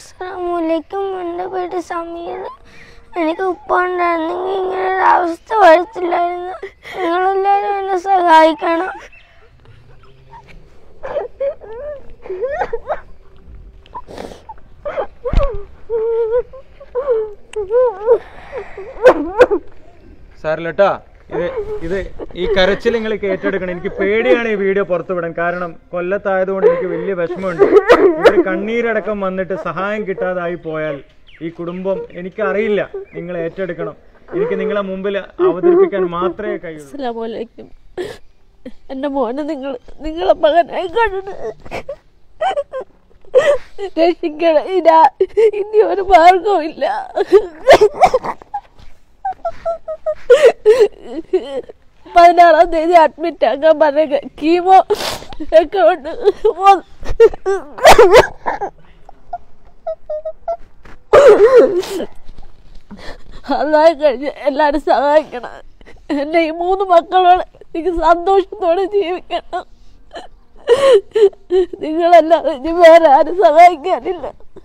അസ്സലാമലൈക്കും എൻ്റെ പേര് സമീർ എനിക്ക് ഉപ്പ ഉണ്ടായിരുന്നെങ്കിൽ ഇങ്ങനെ ഒരു അവസ്ഥ വരത്തില്ലായിരുന്നു നിങ്ങളെല്ലാവരും എന്നെ സഹായിക്കണം സാറിലട്ടാ ഇത് ഇത് ഈ കരച്ചിൽ നിങ്ങൾ ഏറ്റെടുക്കണം എനിക്ക് പേടിയാണ് ഈ വീഡിയോ പുറത്തുവിടാൻ കാരണം കൊല്ലത്തായതുകൊണ്ട് എനിക്ക് വലിയ വിഷമമുണ്ട് ഇവർ കണ്ണീരടക്കം വന്നിട്ട് സഹായം കിട്ടാതായി പോയാൽ ഈ കുടുംബം എനിക്കറിയില്ല നിങ്ങൾ ഏറ്റെടുക്കണം എനിക്ക് നിങ്ങളെ മുമ്പിൽ അവതരിപ്പിക്കാൻ മാത്രമേ കഴിയുള്ളൂ അസ്സലാമലൈക്കും എൻ്റെ മോനെ നിങ്ങൾ നിങ്ങളെ മകനായി കണ്ടത് രക്ഷിക്കണം ഇതാ ഇനി ഒരു മാർഗവും ഇല്ല പതിനാറാം തീയതി അഡ്മിറ്റ് ആക്കാൻ പറഞ്ഞ കീമോ ഒക്കെ ഉണ്ട് അതായി കഴിഞ്ഞ് എല്ലാവരും സഹായിക്കണം എൻ്റെ ഈ മൂന്ന് മക്കളോട് എനിക്ക് സന്തോഷത്തോടെ ജീവിക്കണം നിങ്ങളല്ലാതെ ഇനി വേറെ ആരും സഹായിക്കാനില്ല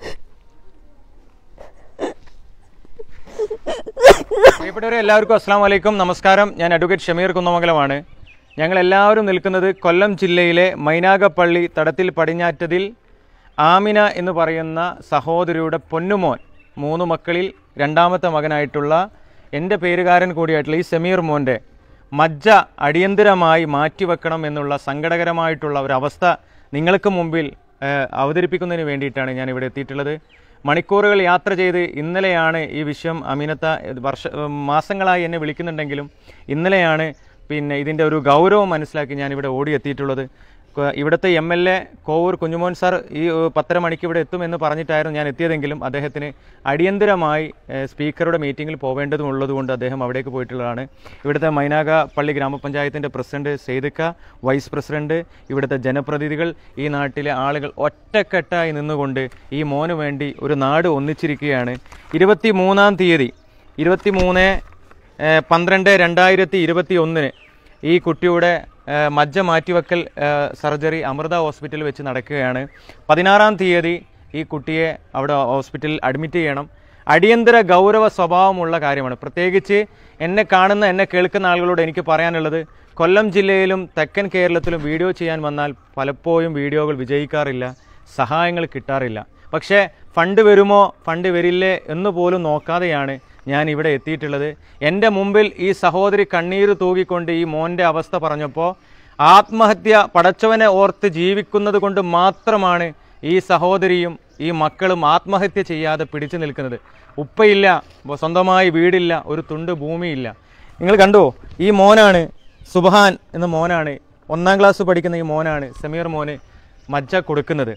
പ്രിയപ്പെട്ടവരെ എല്ലാവർക്കും അസ്സാം വലൈക്കും നമസ്കാരം ഞാൻ അഡ്വക്കേറ്റ് ഷമീർ കുന്നമംഗലമാണ് ഞങ്ങൾ എല്ലാവരും നിൽക്കുന്നത് കൊല്ലം ജില്ലയിലെ മൈനാഗപ്പള്ളി തടത്തിൽ പടിഞ്ഞാറ്റതിൽ ആമിന എന്ന് പറയുന്ന സഹോദരിയുടെ പൊന്നുമോൻ മൂന്ന് മക്കളിൽ രണ്ടാമത്തെ മകനായിട്ടുള്ള എൻ്റെ പേരുകാരൻ കൂടിയായിട്ടുള്ള ഈ സമീർ മോൻ്റെ മജ്ജ അടിയന്തിരമായി മാറ്റിവെക്കണം എന്നുള്ള സങ്കടകരമായിട്ടുള്ള ഒരവസ്ഥ നിങ്ങൾക്ക് മുമ്പിൽ ഏഹ്, അവതരിപ്പിക്കുന്നതിന് വേണ്ടിയിട്ടാണ് ഞാൻ ഇവിടെ എത്തിയിട്ടുള്ളത് മണിക്കൂറുകൾ യാത്ര ചെയ്ത് ഇന്നലെയാണ് ഈ വിഷയം അമീനത്ത വർഷ മാസങ്ങളായി എന്നെ വിളിക്കുന്നുണ്ടെങ്കിലും ഇന്നലെയാണ് പിന്നെ ഇതിൻ്റെ ഒരു ഗൗരവം മനസ്സിലാക്കി ഞാൻ ഇവിടെ ഓടിയെത്തിയിട്ടുള്ളത് ക- ഇവിടുത്തെ M L A Kovoor Kunjumon sir ഈ ഏഹ്, പത്തര മണിക്ക് ഇവിടെ എത്തുമെന്ന് പറഞ്ഞിട്ടായിരുന്നു ഞാൻ എത്തിയതെങ്കിലും അദ്ദേഹത്തിന് അടിയന്തരമായി ഏഹ്, സ്പീക്കറുടെ മീറ്റിങ്ങിൽ പോവേണ്ടതും ഉള്ളതുകൊണ്ട് അദ്ദേഹം അവിടേക്ക് പോയിട്ടുള്ളതാണ് ഇവിടുത്തെ മൈനാഗ പള്ളി ഗ്രാമപഞ്ചായത്തിൻ്റെ പ്രസിഡന്റ് സെയ്ദക്ക വൈസ് പ്രസിഡന്റ് ഇവിടുത്തെ ജനപ്രതിനിധികൾ ഈ നാട്ടിലെ ആളുകൾ ഒറ്റക്കെട്ടായി നിന്നുകൊണ്ട് ഈ മോന് വേണ്ടി ഒരു നാട് ഒന്നിച്ചിരിക്കുകയാണ് ഇരുപത്തി മൂന്നാം തീയതി ഇരുപത്തി മൂന്ന് ഏഹ്, പന്ത്രണ്ട് രണ്ടായിരത്തി ഇരുപത്തി ഒന്നിന് ഈ കുട്ടിയുടെ ഏഹ്, മജ്ജ മാറ്റിവെക്കൽ ഏഹ്, സർജറി അമൃത ഹോസ്പിറ്റലിൽ വെച്ച് നടക്കുകയാണ് പതിനാറാം തീയതി ഈ കുട്ടിയെ അവിടെ ഹോസ്പിറ്റലിൽ അഡ്മിറ്റ് ചെയ്യണം അടിയന്തര ഗൗരവ സ്വഭാവമുള്ള കാര്യമാണ് പ്രത്യേകിച്ച് എന്നെ കാണുന്ന എന്നെ കേൾക്കുന്ന ആളുകളോട് എനിക്ക് പറയാനുള്ളത് കൊല്ലം ജില്ലയിലും തെക്കൻ കേരളത്തിലും വീഡിയോ ചെയ്യാൻ വന്നാൽ പലപ്പോഴും വീഡിയോകൾ വിജയിക്കാറില്ല സഹായങ്ങൾ കിട്ടാറില്ല പക്ഷേ ഫണ്ട് വരുമോ ഫണ്ട് വരില്ലേ എന്ന് പോലും നോക്കാതെയാണ് ഞാൻ ഇവിടെ എത്തിയിട്ടുള്ളത് എൻ്റെ മുമ്പിൽ ഈ സഹോദരി കണ്ണീര് തൂകിക്കൊണ്ട് ഈ മോൻ്റെ അവസ്ഥ പറഞ്ഞപ്പോൾ ആത്മഹത്യ പടച്ചവനെ ഓർത്ത് ജീവിക്കുന്നത് കൊണ്ട് മാത്രമാണ് ഈ സഹോദരിയും ഈ മക്കളും ആത്മഹത്യ ചെയ്യാതെ പിടിച്ചു നിൽക്കുന്നത് ഉപ്പയില്ല സ്വന്തമായി വീടില്ല ഒരു തുണ്ട് ഭൂമിയില്ല നിങ്ങൾ കണ്ടോ ഈ മോനാണ് സുബഹാൻ എന്ന മോനാണ് ഒന്നാം ക്ലാസ് പഠിക്കുന്ന ഈ മോനാണ് സമീർ മോന് മജ്ജ കൊടുക്കുന്നത്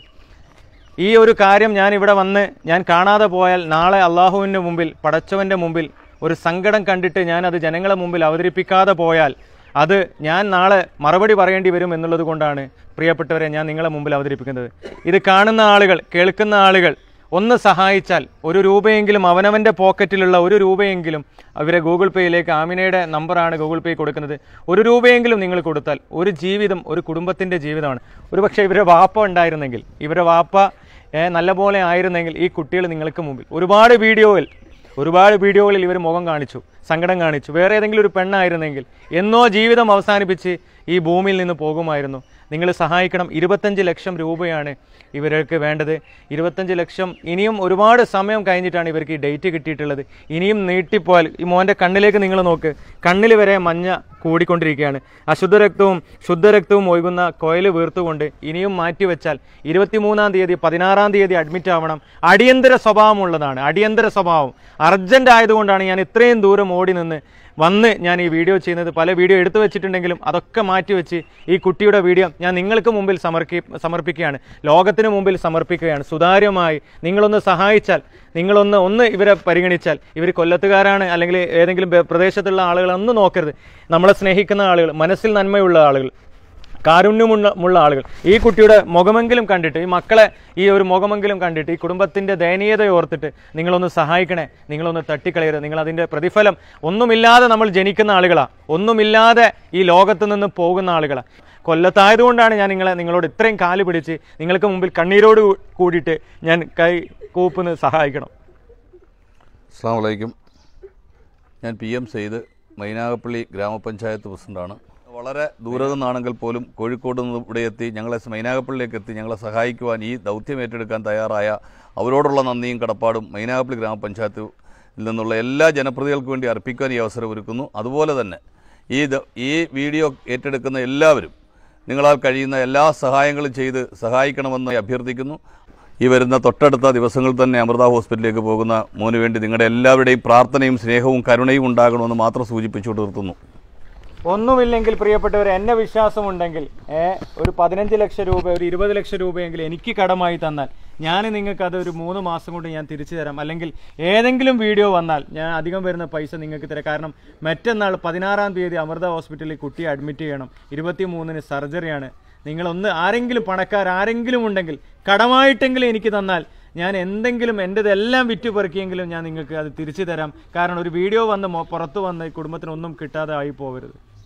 ഈ ഒരു കാര്യം ഞാൻ ഇവിടെ വന്ന് ഞാൻ കാണാതെ പോയാൽ നാളെ അള്ളാഹുവിൻ്റെ മുമ്പിൽ പടച്ചവൻ്റെ മുമ്പിൽ ഒരു സങ്കടം കണ്ടിട്ട് ഞാൻ അത് ജനങ്ങളെ മുമ്പിൽ അവതരിപ്പിക്കാതെ പോയാൽ അത് ഞാൻ നാളെ മറുപടി പറയേണ്ടി വരും എന്നുള്ളത് കൊണ്ടാണ് പ്രിയപ്പെട്ടവരെ ഞാൻ നിങ്ങളെ മുമ്പിൽ അവതരിപ്പിക്കുന്നത് ഇത് കാണുന്ന ആളുകൾ കേൾക്കുന്ന ആളുകൾ ഒന്ന് സഹായിച്ചാൽ ഒരു രൂപയെങ്കിലും അവനവൻ്റെ പോക്കറ്റിലുള്ള ഒരു രൂപയെങ്കിലും അവരെ ഗൂഗിൾ പേയിലേക്ക് ആമിനയുടെ നമ്പറാണ് ഗൂഗിൾ പേ കൊടുക്കുന്നത് ഒരു രൂപയെങ്കിലും നിങ്ങൾ കൊടുത്താൽ ഒരു ജീവിതം ഒരു കുടുംബത്തിൻ്റെ ജീവിതമാണ് ഒരു പക്ഷേ ഇവരെ വാപ്പ ഉണ്ടായിരുന്നെങ്കിൽ ഇവരെ വാപ്പ ഏ, നല്ലപോലെ ആയിരുന്നെങ്കിൽ ഈ കുട്ടികൾ നിങ്ങൾക്ക് മുമ്പിൽ ഒരുപാട് വീഡിയോയിൽ ഒരുപാട് വീഡിയോകളിൽ ഇവർ മുഖം കാണിച്ചു സങ്കടം കാണിച്ചു വേറെ ഏതെങ്കിലും ഒരു പെണ്ണായിരുന്നെങ്കിൽ എന്നോ ജീവിതം അവസാനിപ്പിച്ച് ഈ ഭൂമിയിൽ നിന്ന് പോകുമായിരുന്നു നിങ്ങൾ സഹായിക്കണം ഇരുപത്തഞ്ച് ലക്ഷം രൂപയാണ് ഇവർക്ക് വേണ്ടത് ഇരുപത്തഞ്ച് ലക്ഷം ഇനിയും ഒരുപാട് സമയം കഴിഞ്ഞിട്ടാണ് ഇവർക്ക് ഈ ഡേറ്റ് കിട്ടിയിട്ടുള്ളത് ഇനിയും നീട്ടിപ്പോയാൽ ഈ മോൻ്റെ കണ്ണിലേക്ക് നിങ്ങൾ നോക്ക് കണ്ണിൽ വരെ മഞ്ഞ കൂടിക്കൊണ്ടിരിക്കുകയാണ് അശുദ്ധരക്തവും ശുദ്ധരക്തവും ഒഴുകുന്ന കോയിൽ വീർത്തുകൊണ്ട് ഇനിയും മാറ്റിവെച്ചാൽ ഇരുപത്തിമൂന്നാം തീയതി പതിനാറാം തീയതി അഡ്മിറ്റ് ആവണം അടിയന്തര സ്വഭാവമുള്ളതാണ് അടിയന്തര സ്വഭാവം അർജന്റ് ആയതുകൊണ്ടാണ് ഞാൻ ഇത്രയും ദൂരം ഓടി നിന്ന് വന്ന് ഞാൻ ഈ വീഡിയോ ചെയ്യുന്നത് പല വീഡിയോ എടുത്തു വെച്ചിട്ടുണ്ടെങ്കിലും അതൊക്കെ മാറ്റി വെച്ച് ഈ കുട്ടിയുടെ വീഡിയോ ഞാൻ നിങ്ങൾക്ക് മുമ്പിൽ സമർപ്പി സമർപ്പിക്കുകയാണ് ലോകത്തിന് മുമ്പിൽ സമർപ്പിക്കുകയാണ് സുതാര്യമായി നിങ്ങളൊന്ന് സഹായിച്ചാൽ നിങ്ങളൊന്ന് ഒന്ന് ഇവരെ പരിഗണിച്ചാൽ ഇവർ കൊല്ലത്തുകാരാണ് അല്ലെങ്കിൽ ഏതെങ്കിലും ബ- പ്രദേശത്തുള്ള ആളുകളൊന്നും നോക്കരുത് നമ്മളെ സ്നേഹിക്കുന്ന ആളുകൾ മനസ്സിൽ നന്മയുള്ള ആളുകൾ കാരുണ്യമുള്ള മുള്ള ആളുകൾ ഈ കുട്ടിയുടെ മുഖമെങ്കിലും കണ്ടിട്ട് ഈ മക്കളെ ഈ ഒരു മുഖമെങ്കിലും കണ്ടിട്ട് ഈ കുടുംബത്തിൻ്റെ ദയനീയത ഓർത്തിട്ട് നിങ്ങളൊന്ന് സഹായിക്കണേ നിങ്ങളൊന്ന് തട്ടിക്കളയരുത് നിങ്ങൾ അതിൻ്റെ പ്രതിഫലം ഒന്നുമില്ലാതെ നമ്മൾ ജനിക്കുന്ന ആളുകളാണ് ഒന്നുമില്ലാതെ ഈ ലോകത്ത് നിന്ന് പോകുന്ന ആളുകളാണ് കൊല്ലത്തായതുകൊണ്ടാണ് ഞാൻ നിങ്ങളെ നിങ്ങളോട് ഇത്രയും കാല് പിടിച്ച് നിങ്ങൾക്ക് മുമ്പിൽ കണ്ണീരോട് കൂ- കൂടിയിട്ട് ഞാൻ കൈ കൂപ്പിന് സഹായിക്കണം അസ്സാം വലൈക്കും ഞാൻ പി എം സെയ്ദ് മൈനാഗപ്പള്ളി ഗ്രാമപഞ്ചായത്ത് പ്രസിഡന്റാണ് വളരെ ദൂരെ നിന്നാണെങ്കിൽ പോലും കോഴിക്കോട് നിന്ന് ഇവിടെ എത്തി ഞങ്ങളെ മൈനാഗപ്പള്ളിയിലേക്ക് എത്തി ഞങ്ങളെ സഹായിക്കുവാൻ ഈ ദൗത്യം ഏറ്റെടുക്കാൻ തയ്യാറായ അവരോടുള്ള നന്ദിയും കടപ്പാടും മൈനാഗപ്പള്ളി ഗ്രാമപഞ്ചായത്തിൽ നിന്നുള്ള എല്ലാ ജനപ്രതികൾക്കും വേണ്ടി അർപ്പിക്കാൻ ഈ അവസരം ഒരുക്കുന്നു അതുപോലെ തന്നെ ഈ ദ- ഈ വീഡിയോ ഏറ്റെടുക്കുന്ന എല്ലാവരും നിങ്ങളാൽ കഴിയുന്ന എല്ലാ സഹായങ്ങളും ചെയ്ത് സഹായിക്കണമെന്ന് അഭ്യർത്ഥിക്കുന്നു ഈ വരുന്ന തൊട്ടടുത്ത ദിവസങ്ങളിൽ തന്നെ അമൃത ഹോസ്പിറ്റലിലേക്ക് പോകുന്ന മോന് വേണ്ടി നിങ്ങളുടെ എല്ലാവരുടെയും പ്രാർത്ഥനയും സ്നേഹവും കരുണയും ഉണ്ടാകണമെന്ന് മാത്രം സൂചിപ്പിച്ചുകൊണ്ട് നിർത്തുന്നു ഒന്നുമില്ലെങ്കിൽ പ്രിയപ്പെട്ടവർ എന്നെ വിശ്വാസമുണ്ടെങ്കിൽ ഏ, ഒരു പതിനഞ്ച് ലക്ഷം രൂപ ഒരു ഇരുപത് ലക്ഷം രൂപയെങ്കിലും എനിക്ക് കടമായി തന്നാൽ ഞാൻ നിങ്ങൾക്ക് അത് ഒരു മൂന്ന് മാസം കൊണ്ട് ഞാൻ തിരിച്ചു തരാം അല്ലെങ്കിൽ ഏതെങ്കിലും വീഡിയോ വന്നാൽ ഞാൻ അധികം വരുന്ന പൈസ നിങ്ങൾക്ക് തരാം കാരണം മറ്റന്നാൾ പതിനാറാം തീയതി അമൃത ഹോസ്പിറ്റലിൽ കുട്ടിയെ അഡ്മിറ്റ് ചെയ്യണം ഇരുപത്തി മൂന്നിന് സർജറിയാണ് നിങ്ങളൊന്ന് ആരെങ്കിലും പണക്കാർ ആരെങ്കിലും ഉണ്ടെങ്കിൽ കടമായിട്ടെങ്കിലും എനിക്ക് തന്നാൽ ഞാൻ എന്തെങ്കിലും എൻ്റെതെല്ലാം വിറ്റ് പെറുക്കിയെങ്കിലും ഞാൻ നിങ്ങൾക്ക് അത് തിരിച്ചു തരാം കാരണം ഒരു വീഡിയോ വന്ന് മൊ- പുറത്ത് വന്ന് ഈ കുടുംബത്തിനൊന്നും കിട്ടാതെ ആയി പോകരുത്